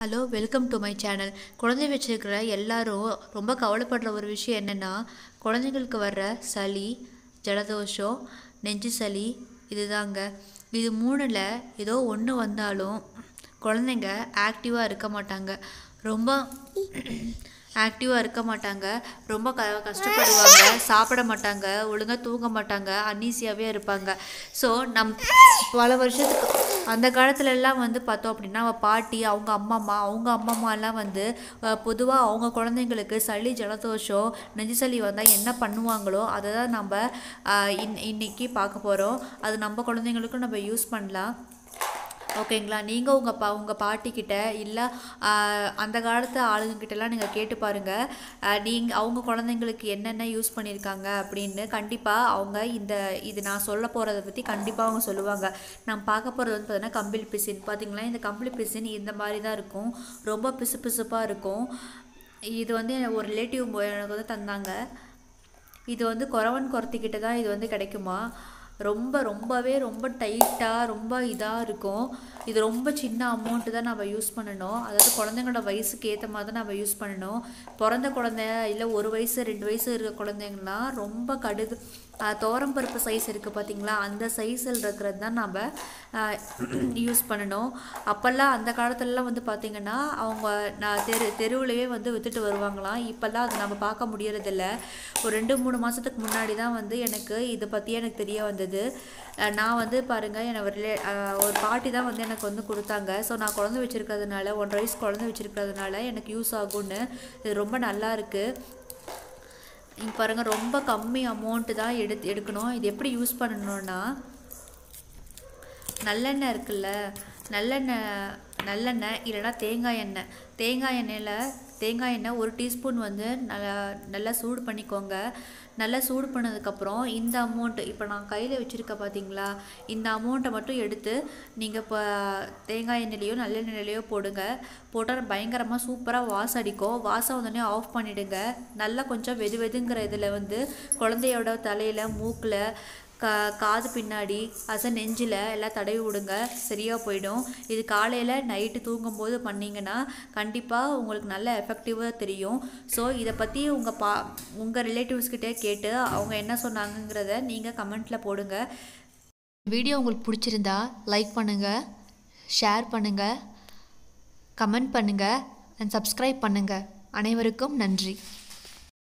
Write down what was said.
hello welcome to my channel குழந்தை வச்சிருக்கிற எல்லாரும் ரொம்ப கவலைப்படுற ஒரு விஷயம் என்னென்னா குழந்தைங்களுக்கு வர்ற சளி ஜலதோஷம் நெஞ்சு சளி இதுதாங்க இது மூணில் ஏதோ ஒன்று வந்தாலும் குழந்தைங்க ஆக்டிவாக இருக்க மாட்டாங்க ரொம்ப ஆக்டிவாக இருக்க மாட்டாங்க ரொம்ப க கஷ்டப்படுவாங்க சாப்பிட மாட்டாங்க ஒழுங்காக தூங்க மாட்டாங்க அன்னீசியாகவே இருப்பாங்க ஸோ நம் பல வருஷத்துக்கு அந்த காலத்துல எல்லாம் வந்து பார்த்தோம் அப்படின்னா நம்ம பாட்டி அவங்க அம்மா அம்மா அவங்க அம்மா அம்மாலாம் வந்து பொதுவாக அவங்க குழந்தைங்களுக்கு சளி ஜலதோஷம் நெஞ்சு சளி வந்தால் என்ன பண்ணுவாங்களோ அதை தான் நம்ம ஆஹ் இன் இன்னைக்கு பார்க்க போகிறோம் அது நம்ம குழந்தைங்களுக்கும் நம்ம யூஸ் பண்ணலாம் ஓகேங்களா நீங்கள் உங்கள் பா உங்கள் பாட்டிக்கிட்ட இல்லை அந்த காலத்து ஆளுங்கக்கிட்டலாம் நீங்கள் கேட்டு பாருங்கள் நீங்கள் அவங்க குழந்தைங்களுக்கு என்னென்ன யூஸ் பண்ணியிருக்காங்க அப்படின்னு கண்டிப்பாக அவங்க இந்த இது நான் சொல்ல போகிறத பற்றி கண்டிப்பாக அவங்க சொல்லுவாங்க நான் பார்க்க போகிறது வந்து பார்த்தீங்கன்னா கம்பிளி பிசின் பார்த்தீங்களா இந்த கம்பிளி பிசின் இந்த மாதிரி தான் இருக்கும் ரொம்ப பிசு பிசுப்பாக இருக்கும் இது வந்து எனக்கு ஒரு ரிலேட்டிவ் எனக்கு வந்து தந்தாங்க இது வந்து குறவன் குறத்திக்கிட்ட தான் இது வந்து கிடைக்குமா ரொம்ப ரொம்பவே ரொம்ப டைட்டாக ரொம்ப இதாக இருக்கும் இது ரொம்ப சின்ன அமௌண்ட்டு தான் நம்ம யூஸ் பண்ணணும் அதாவது குழந்தைங்களோட வயசுக்கு ஏற்ற மாதிரி தான் நம்ம யூஸ் பண்ணணும் பிறந்த குழந்தை இல்லை ஒரு வயசு ரெண்டு வயசு இருக்க குழந்தைங்கலாம் ரொம்ப கடுகு பருப்பு சைஸ் இருக்குது பார்த்தீங்களா அந்த சைஸில் இருக்கிறது தான் நம்ம யூஸ் பண்ணணும் அப்போல்லாம் அந்த காலத்துலலாம் வந்து பார்த்திங்கன்னா அவங்க நான் தெரு தெருவுலையே வந்து விற்றுட்டு வருவாங்களாம் இப்போல்லாம் அது நம்ம பார்க்க முடியறதில்ல ஒரு ரெண்டு மூணு மாதத்துக்கு முன்னாடி தான் வந்து எனக்கு இதை பற்றி எனக்கு தெரிய வந்தது நான் வந்து பாருங்கள் என்னை ஒரு ரிலே ஒரு பாட்டி தான் வந்து எனக்கு வந்து கொடுத்தாங்க ஸோ நான் குழந்தை வச்சுருக்கிறதுனால ஒன்றரை வயசு குழந்தை வச்சுருக்கிறதுனால எனக்கு யூஸ் ஆகும்னு இது ரொம்ப நல்லா இருக்குது இங்கே பாருங்கள் ரொம்ப கம்மி அமௌண்ட்டு தான் எடுத்து எடுக்கணும் இது எப்படி யூஸ் பண்ணணுன்னா நல்லெண்ணெய் இருக்குல்ல நல்லெண்ணெய் நல்லெண்ணெய் இல்லைனா தேங்காய் எண்ணெய் தேங்காய் எண்ணெயில் தேங்காய் எண்ணெய் ஒரு டீஸ்பூன் வந்து நல்லா நல்லா சூடு பண்ணிக்கோங்க நல்லா சூடு பண்ணதுக்கப்புறம் இந்த அமௌண்ட்டு இப்போ நான் கையில் வச்சுருக்க பார்த்தீங்களா இந்த அமௌண்ட்டை மட்டும் எடுத்து நீங்கள் இப்போ தேங்காய் எண்ணெயிலையோ நல்லெண்ணெயிலையோ போடுங்க போட்டால் பயங்கரமாக சூப்பராக வாசம் அடிக்கும் வாசம் வந்தோடனே ஆஃப் பண்ணிவிடுங்க நல்லா கொஞ்சம் வெது வெதுங்கிற இதில் வந்து குழந்தையோட தலையில் மூக்கில் கா காது பின்னாடி அச நெஞ்சில் எல்லாம் தடவி விடுங்க சரியாக போயிடும் இது காலையில் நைட்டு தூங்கும்போது பண்ணிங்கன்னா கண்டிப்பாக உங்களுக்கு நல்ல எஃபெக்டிவாக தெரியும் ஸோ இதை பற்றி உங்கள் பா உங்கள் ரிலேட்டிவ்ஸ்கிட்டே கேட்டு அவங்க என்ன சொன்னாங்கங்கிறத நீங்கள் கமெண்ட்டில் போடுங்க வீடியோ உங்களுக்கு பிடிச்சிருந்தா லைக் பண்ணுங்கள் ஷேர் பண்ணுங்கள் கமெண்ட் பண்ணுங்கள் அண்ட் சப்ஸ்கிரைப் பண்ணுங்கள் அனைவருக்கும் நன்றி